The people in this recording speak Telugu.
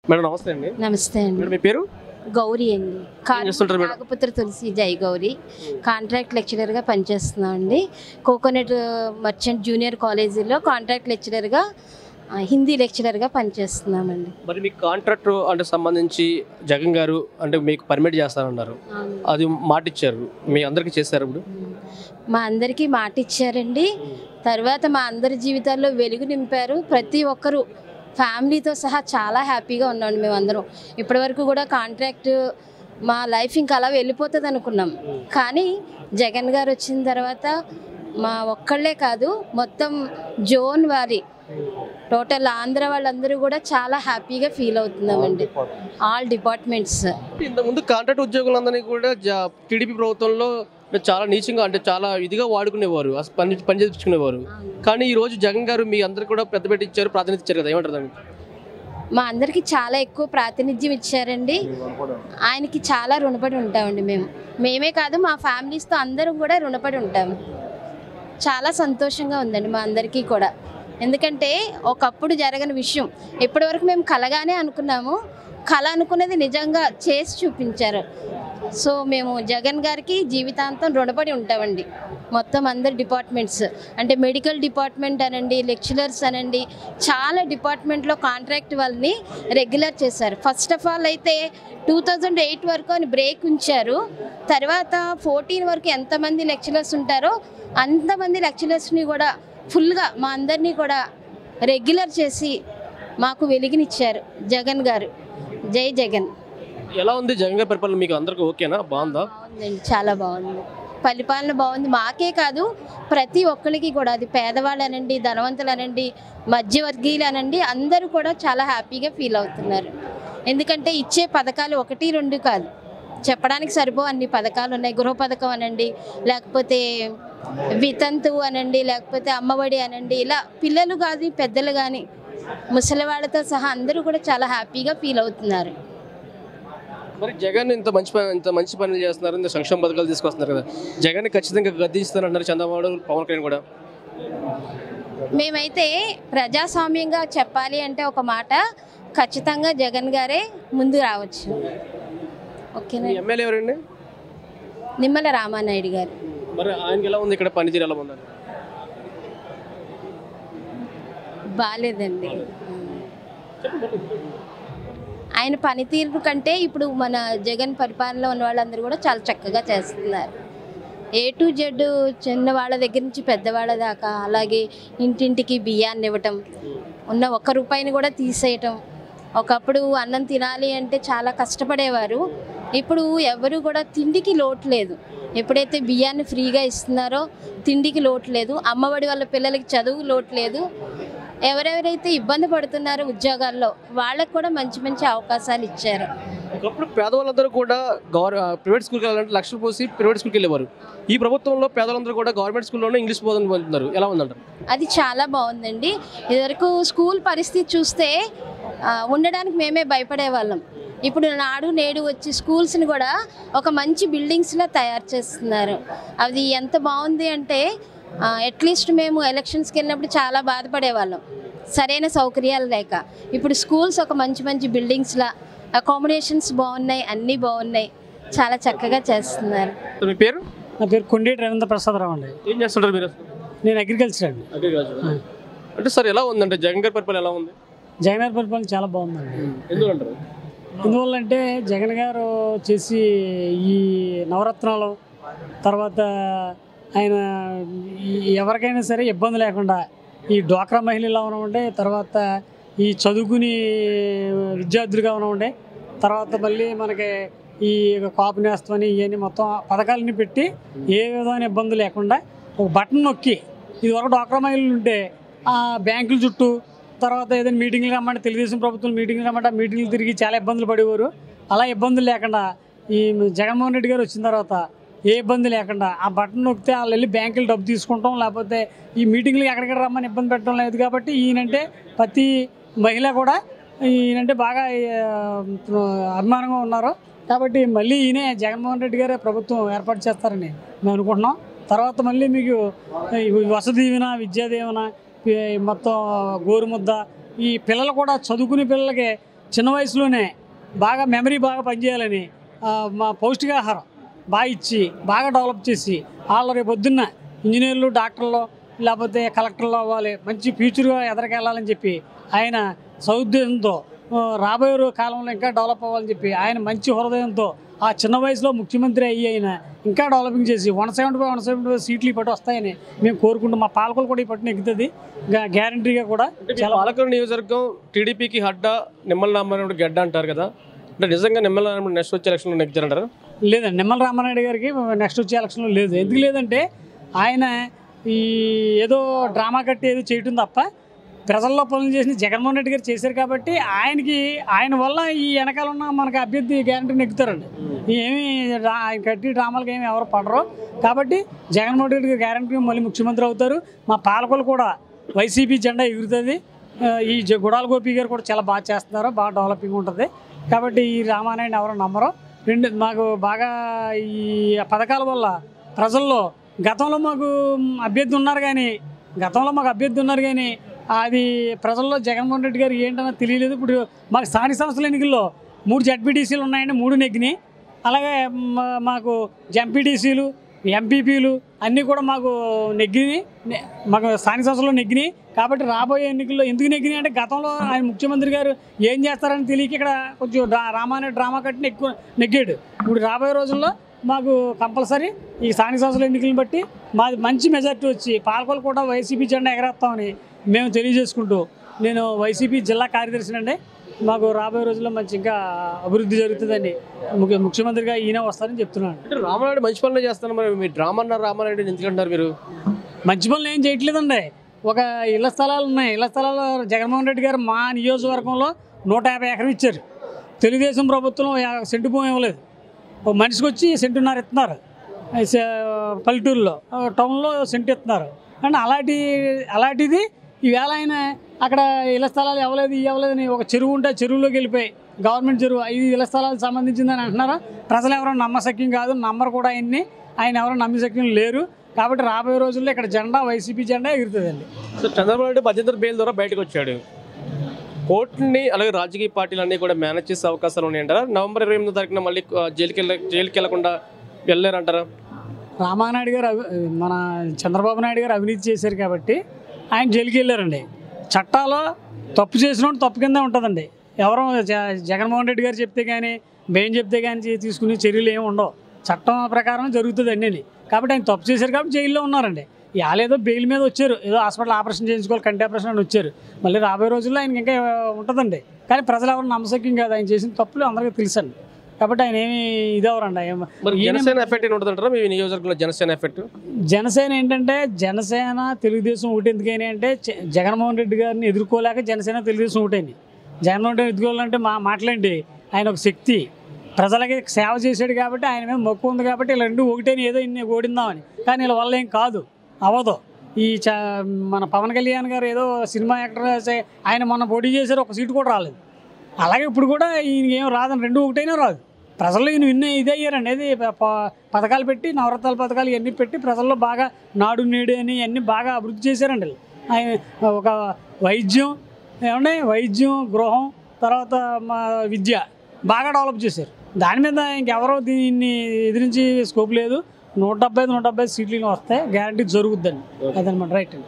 మేడం నమస్తే అండి నమస్తే అండి మేడం మీ పేరు గౌరీ అండి చేస్తుంటారు మేడం? కాకపుత్ర తులసి జై గౌరీ కాంట్రాక్ట్ లెక్చరర్గా పనిచేస్తున్నాం అండి కోకోనట్ మర్చెంట్ జూనియర్ కాలేజీలో కాంట్రాక్ట్ లెక్చరర్గా ఆ, హిందీ లెక్చరర్గా పనిచేస్తున్నామండి మరి మీకు కాంట్రాక్ట్ అంటే సంబంధించి జగన్ గారు అంటే మీకు పర్మిట్ చేస్తారన్నారు అది మాట ఇచ్చారు మీ అందరికీ చేశారు ఇప్పుడు మా అందరికీ మాట ఇచ్చారండి తర్వాత మా అందరి జీవితాల్లో వెలుగు నింపారు ప్రతి ఒక్కరూ ఫ్యామిలీతో సహా చాలా హ్యాపీగా ఉన్నాం మేమందరం ఇప్పటివరకు కూడా కాంట్రాక్ట్ మా లైఫ్ ఇంకా అలా వెళ్ళిపోతుంది అనుకున్నాం కానీ జగన్ గారు వచ్చిన తర్వాత మా ఒక్కళ్ళే కాదు మొత్తం జోన్ వారి టోటల్ ఆంధ్ర వాళ్ళందరూ కూడా చాలా హ్యాపీగా ఫీల్ అవుతున్నామండి ఆల్ డిపార్ట్మెంట్స్ ఇంతకుముందు కాంట్రాక్ట్ ఉద్యోగులందరినీ కూడా జా- టీడీపీ ప్రభుత్వంలో చాలా నీచంగా అంటే చాలా ఇదిగా వాడుకునేవారు అసలు పని పని చేయించుకునేవారు కానీ ఈ రోజు జగన్ గారు మీ అందరికి కూడా పెద్ద పెట్టి ఇచ్చారు ప్రాధాన్యత ఇచ్చారు కదా ఏమంటారు దానికి మా అందరికి చాలా ఎక్కువ ప్రాతినిధ్యం ఇచ్చారండి ఆయనకి చాలా రుణపడి ఉంటామండి మేము మేమే కాదు మా ఫ్యామిలీస్తో అందరం కూడా రుణపడి ఉంటాము చాలా సంతోషంగా ఉందండి మా అందరికీ కూడా ఎందుకంటే ఒకప్పుడు జరగని విషయం ఇప్పటివరకు మేము కలగానే అనుకున్నాము కళ అనుకున్నది నిజంగా చేసి చూపించారు సో మేము జగన్ గారికి జీవితాంతం రుణపడి ఉంటామండి మొత్తం అందరు డిపార్ట్మెంట్స్ అంటే మెడికల్ డిపార్ట్మెంట్ అనండి లెక్చరర్స్ అనండి చాలా డిపార్ట్మెంట్లో కాంట్రాక్ట్ వాళ్ళని రెగ్యులర్ చేశారు ఫస్ట్ ఆఫ్ ఆల్ అయితే టూ థౌజండ్ ఎయిట్ వరకు అని బ్రేక్ ఉంచారు తర్వాత ఫోర్టీన్ వరకు ఎంతమంది లెక్చరర్స్ ఉంటారో అంతమంది లెక్చరర్స్ని కూడా ఫుల్గా మా అందరినీ కూడా రెగ్యులర్ చేసి మాకు వెలుగునిచ్చారు జగన్ గారు జై జగన్ ఎలా ఉంది జగన్ గారి పరిపాలన మీకు అందరికి ఓకేనా బాగుందా బాగుందండి చాలా బాగుంది పరిపాలన బాగుంది మాకే కాదు ప్రతి ఒక్కరికి కూడా అది పేదవాళ్ళు అనండి ధనవంతులు అనండి మధ్యవర్గీయులు అనండి అందరూ కూడా చాలా హ్యాపీగా ఫీల్ అవుతున్నారు ఎందుకంటే ఇచ్చే పథకాలు ఒకటి రెండు కాదు చెప్పడానికి సరిపో అన్ని పథకాలు ఉన్నాయి గృహ పథకం అనండి లేకపోతే వితంతు అనండి లేకపోతే అమ్మఒడి అనండి ఇలా పిల్లలు కానీ పెద్దలు కానీ ముసలి వాళ్ళతో సహా అందరూ కూడా చాలా హ్యాపీగా ఫీల్ అవుతున్నారు మరి జగన్ ఇంత మంచి పని ఇంత మంచి పనులు చేస్తున్నారు ఇంత సంక్షేమ పథకాలు తీసుకొస్తున్నారు కదా జగన్ ఖచ్చితంగా గద్దిస్తారంటున్నారు చంద్రబాబు పవన్ కళ్యాణ్ కూడా మేమైతే ప్రజాస్వామ్యంగా చెప్పాలి అంటే ఒక మాట ఖచ్చితంగా జగన్ గారే ముందు రావచ్చు ఓకేనా మీ ఎమ్మెల్యే ఎవరండి నిమ్మల రామానాయుడు గారు మరి ఆయనకి ఎలా ఉంది ఇక్కడ పనితీరు ఎలా ఉందని బాగాలేదండి ఆయన పనితీరు కంటే ఇప్పుడు మన జగన్ పరిపాలనలో ఉన్న వాళ్ళందరూ కూడా చాలా చక్కగా చేస్తున్నారు ఏ టు జెడ్ చిన్న వాళ్ళ దగ్గర నుంచి పెద్దవాళ్ళ దాకా అలాగే ఇంటింటికి బియ్యాన్ని ఇవ్వటం ఉన్న ఒక్క రూపాయిని కూడా తీసేయటం ఒకప్పుడు అన్నం తినాలి అంటే చాలా కష్టపడేవారు ఇప్పుడు ఎవరు కూడా తిండికి లోటు లేదు ఎప్పుడైతే బియ్యాన్ని ఫ్రీగా ఇస్తున్నారో తిండికి లోటు లేదు అమ్మఒడి వాళ్ళ పిల్లలకి చదువు లోటు లేదు ఎవరెవరైతే ఇబ్బంది పడుతున్నారో ఉద్యోగాల్లో వాళ్ళకు కూడా మంచి మంచి అవకాశాలు ఇచ్చారు ఒకప్పుడు పేదవాళ్ళందరూ కూడా గవర్ ప్రైవేట్ స్కూల్కి వెళ్ళాలంటే లక్షలు పోసి ప్రైవేట్ స్కూల్కి వెళ్ళేవారు ఈ ప్రభుత్వంలో పేదవాళ్ళందరూ కూడా గవర్నమెంట్ స్కూల్లోనే ఇంగ్లీష్ బోధన పొందుతున్నారు ఎలా ఉందంటారు అది చాలా బాగుందండి ఇదివరకు స్కూల్ పరిస్థితి చూస్తే ఆ, ఉండడానికి మేమే భయపడేవాళ్ళం ఇప్పుడు నాడు నేడు వచ్చి స్కూల్స్ని కూడా ఒక మంచి బిల్డింగ్స్లో తయారు చేస్తున్నారు అది ఎంత బాగుంది అంటే అట్లీస్ట్ మేము ఎలక్షన్స్కి వెళ్ళినప్పుడు చాలా బాధపడేవాళ్ళం సరైన సౌకర్యాలు లేక ఇప్పుడు స్కూల్స్ ఒక మంచి మంచి బిల్డింగ్స్లా అకామిడేషన్స్ బాగున్నాయి అన్నీ బాగున్నాయి చాలా చక్కగా చేస్తున్నారు సో మీ పేరు నా పేరు కొండేటి రవీంద్ర ప్రసాదరావు అండి ఏం చేస్తుంటారు మీరు నేను అగ్రికల్చర్ అండి అంటే సార్ ఎలా ఉందంటే జగన్ గారి పరిపాలన ఎలా ఉంది జగన్ గారి పరిపాలన చాలా బాగుందండి ఎందుకంటారు ఎందువల్లంటే జగన్ గారు చేసి ఈ నవరత్నాలు తర్వాత ఆయన ఈ- ఎవరికైనా సరే ఇబ్బంది లేకుండా ఈ డ్వాక్రా మహిళలు అవనివ్వండి తర్వాత ఈ చదువుకుని విద్యార్థులుగా అవనివ్వండి తర్వాత మళ్ళీ మనకి ఈ కాపు నేస్తమని ఇవన్నీ మొత్తం పథకాలన్నీ పెట్టి ఏ విధమైన ఇబ్బంది లేకుండా ఒక బటన్ నొక్కి ఇది వరకు డ్వాక్రా మహిళలు ఉంటే ఆ బ్యాంకుల చుట్టూ తర్వాత ఏదైనా మీటింగ్లు రమ్మంటే తెలుగుదేశం ప్రభుత్వం మీటింగ్లు రమ్మంటే ఆ మీటింగ్లు తిరిగి చాలా ఇబ్బందులు పడేవారు అలా ఇబ్బందులు లేకుండా ఈ జగన్మోహన్ రెడ్డి గారు వచ్చిన తర్వాత ఏ ఇబ్బంది లేకుండా ఆ బటన్ నొక్కితే వాళ్ళు వెళ్ళి బ్యాంకులు డబ్బు తీసుకుంటాం లేకపోతే ఈ మీటింగ్లు ఎక్కడికి రమ్మని ఇబ్బంది పెట్టడం లేదు కాబట్టి ఈయనంటే ప్రతి మహిళ కూడా ఈయనంటే బాగా ఆ, అభిమానంగా ఉన్నారు కాబట్టి మళ్ళీ ఈయనే జగన్మోహన్ రెడ్డి గారే ప్రభుత్వం ఏర్పాటు చేస్తారని మేము అనుకుంటున్నాం తర్వాత మళ్ళీ మీకు ఈ వసతి దీవెన విద్యా దీవెన ఈ మొత్తం గోరుముద్ద ఈ పిల్లలు కూడా చదువుకునే పిల్లలకి చిన్న వయసులోనే బాగా మెమరీ బాగా పనిచేయాలని ఆ, మా పౌష్టికాహారం బాగా ఇచ్చి బాగా డెవలప్ చేసి వాళ్ళు రేపు పొద్దున్న ఇంజనీర్లు డాక్టర్లు లేకపోతే కలెక్టర్లు అవ్వాలి మంచి ఫ్యూచర్గా ఎదరికెళ్ళాలని చెప్పి ఆయన సౌద్దేశంతో ఆ, రాబోయే రో- కాలంలో ఇంకా డెవలప్ అవ్వాలని చెప్పి ఆయన మంచి హృదయంతో ఆ చిన్న వయసులో ముఖ్యమంత్రి అయ్యి ఆయన ఇంకా డెవలపింగ్ చేసి one seventy five one seventy five సీట్లు ఈ పట్టు వస్తాయని మేము కోరుకుంటాం మా పాలకులు కూడా ఈ పట్టున ఎక్కుతుంది గ్యారంటీగా కూడా చాలా పాలకుల నియోజకవర్గం టీడీపీకి హడ్డ నిమ్మల రామారాయుడు గడ్డ అంటారు కదా అంటే నిజంగా నిమ్మల రామారాయుడు నెక్స్ట్ వచ్చే ఎలక్షన్లో నెగ్గుతారంటారు లేదండి నిమ్మల రామారెడ్డి గారికి నెక్స్ట్ వచ్చే ఎలక్షన్లో లేదు ఎందుకు లేదంటే ఆయన ఈ ఏదో డ్రామా కట్టి ఏదో చేయటం తప్ప ప్రజల్లో పనులు చేసిన జగన్మోహన్ రెడ్డి గారు చేశారు కాబట్టి ఆయనకి ఆయన వల్ల ఈ వెనకాల ఉన్న మనకి అభ్యర్థి గ్యారంటీ నెగ్గుతారండి ఏమి రా- ఆయన కట్టి డ్రామాలకు ఏమి ఎవరు పడరు కాబట్టి జగన్మోహన్ రెడ్డి గారు గ్యారంటీ మళ్ళీ ముఖ్యమంత్రి అవుతారు మా పాలకులు కూడా వైసీపీ జెండా ఎగురుతుంది ఆ, ఈ జ- గుడాల గోపి గారు కూడా చాలా బాగా చేస్తున్నారు బాగా డెవలపింగ్ ఉంటుంది కాబట్టి ఈ రామానాయుడు ఎవరు నమ్మరు రెండు మాకు బాగా ఈ పథకాల వల్ల ప్రజల్లో గతంలో మాకు అభ్యర్థి ఉన్నారు కానీ గతంలో మాకు అభ్యర్థి ఉన్నారు కానీ అది ప్రజల్లో జగన్మోహన్ రెడ్డి గారు ఏంటన్నా తెలియలేదు ఇప్పుడు మాకు స్థానిక సంస్థల ఎన్నికల్లో మూడు జడ్పీటీసీలు ఉన్నాయండి మూడు నెగ్గినాయి అలాగే మా- మాకు జంపీటీసీలు ఎంపీపీలు అన్నీ కూడా మాకు నెగ్గినాయి నె- మాకు స్థానిక సంస్థలో నెగ్గినాయి కాబట్టి రాబోయే ఎన్నికల్లో ఎందుకు నెగ్గినాయి అంటే గతంలో ఆయన ముఖ్యమంత్రి గారు ఏం చేస్తారని తెలియక ఇక్కడ కొంచెం డ్రా- రామానే డ్రామా కట్టిన ఎక్కువ నెగ్గాడు ఇప్పుడు రాబోయే రోజుల్లో మాకు కంపల్సరీ ఈ స్థానిక సంస్థల ఎన్నికలను బట్టి మాది మంచి మెజార్టీ వచ్చి పాలకొలు కూడా వైసీపీ జెండా ఎగరేస్తామని మేము తెలియజేసుకుంటూ నేను వైసీపీ జిల్లా కార్యదర్శినండి మాకు రాబోయే రోజుల్లో మంచి ఇంకా అభివృద్ధి జరుగుతుందండి ముఖ్య ముఖ్యమంత్రిగా ఈయన వస్తారని చెప్తున్నాను అంటే రామారాయుడు మంచి పనులు చేస్తాను మరి మీరు డ్రామా అన్నారు రామారాయుడు ఎందుకంటారు మీరు మంచి పనులు ఏం చేయట్లేదండి ఒక ఇళ్ల స్థలాలు ఉన్నాయి ఇళ్ల స్థలాలు జగన్మోహన్ రెడ్డి గారు మా నియోజకవర్గంలో నూట యాభై ఎకరం ఇచ్చారు తెలుగుదేశం ప్రభుత్వం యా- సెంటు భూమి ఇవ్వలేదు ఒక మనిషికి వచ్చి సెంటున్నర ఇస్తున్నారు స- పల్లెటూరులో ఆ, టౌన్లో సెంటు ఇస్తున్నారు అండ్ అలాంటి అలాంటిది ఈవేళ ఆయన అక్కడ ఇళ్ల స్థలాలు ఇవ్వలేదు ఇవ్వలేదని ఒక చెరువు ఉంటే ఆ చెరువులోకి వెళ్ళిపోయి గవర్నమెంట్ చెరువు ఐదు ఇళ్ల స్థలాలకు సంబంధించిందని అంటున్నారు ప్రజలు ఎవరో నమ్మశక్యం కాదు నమ్మరు కూడా ఆయన్ని ఆయన ఎవరో నమ్మశక్యం లేరు కాబట్టి రాబోయే రోజుల్లో ఇక్కడ జెండా వైసీపీ జెండా ఎగురుతుందండి సో చంద్రబాబు నాయుడు మధ్యంతర బెయిల్ ద్వారా బయటకు వచ్చాడు కోర్టుని అలాగే రాజకీయ పార్టీలు అన్నీ కూడా మేనేజ్ చేసే అవకాశాలు ఉన్నాయంటారా నవంబర్ ఇరవై ఎనిమిదో తారీఖున మళ్ళీ ఆ, జైలుకి వెళ్ళ జైలుకి వెళ్ళకుండా వెళ్ళారంటారా రామానాయుడు గారు అవి- మన చంద్రబాబు నాయుడు గారు అవినీతి చేశారు కాబట్టి ఆయన జైలుకి వెళ్ళారండి చట్టాలో తప్పు చేసినోడు తప్పు కింద ఉంటుందండి ఎవరో జ- జగన్మోహన్ రెడ్డి గారు చెప్తే కానీ బెయిన్ చెప్తే కానీ చే- తీసుకునే చర్యలు ఏమి ఉండవు చట్టం ప్రకారం జరుగుతుంది అన్నీ కాబట్టి ఆయన తప్పు చేశారు కాబట్టి జైల్లో ఉన్నారండి ఏదో బెయిల్ మీద వచ్చారు ఏదో హాస్పిటల్ ఆపరేషన్ చేయించుకోవాలి కంటి ఆపరేషన్ అని వచ్చారు మళ్ళీ రాబోయే రోజుల్లో ఆయనకి ఇంకా ఉంటుందండి కానీ ప్రజలు ఎవరు నమ్మశక్యం కాదు ఆయన చేసిన తప్పులు అందరికీ తెలుసండి కాబట్టి ఆయన ఏమి ఇదవరండి ఆయన మరి ఈయన- జనసేన ఎఫెక్ట్ ఏంటి ఉంటుందంటారా మీ నియోజకవర్గంలో జనసేన ఎఫెక్ట్ జనసేన ఏంటంటే జనసేన తెలుగుదేశం ఒకటి ఎందుకని అంటే జ- జగన్మోహన్ రెడ్డి గారిని ఎదుర్కోలేక జనసేన తెలుగుదేశం ఒకటైంది జగన్మోహన్ రెడ్డి ఎదుర్కోవాలంటే మా మాటలేంటి ఆయన ఒక శక్తి ప్రజలకి సేవ చేశాడు కాబట్టి ఆయన మీద మొక్కు ఉంది కాబట్టి ఇలా రెండు ఒకటేని ఏదో ఇన్ని ఓడిందామని కానీ వీళ్ళ వల్ల ఏం కాదు అవ్వదు ఈ చ మన పవన్ కళ్యాణ్ గారు ఏదో సినిమా యాక్టర్ చే- ఆయన మొన్న పోటీ చేశారు ఒక సీటు కూడా రాలేదు అలాగే ఇప్పుడు కూడా ఈయనకి ఏం రాదని రెండు ఒకటైనా రాదు ప్రజల్లో ఈయన విన్న ఇది అయ్యారండి ఏది ప- ప- పథకాలు పెట్టి నవరత్నాల పథకాలు ఇవన్నీ పెట్టి ప్రజల్లో బాగా నాడు నేడు అని ఇవన్నీ బాగా అభివృద్ధి చేశారండి వీళ్ళు. ఆయన ఒక వైద్యం ఏమంటే వైద్యం గృహం తర్వాత మా విద్య బాగా డెవలప్ చేశారు దాని మీద ఇంకెవరో దీన్ని ఎదిరించి స్కోప్ లేదు నూట డెబ్బై ఐదు నూట డెబ్బై ఐదు సీట్లు వస్తాయి గ్యారంటీ జరుగుద్దండి అదనమాట రైట్ అండి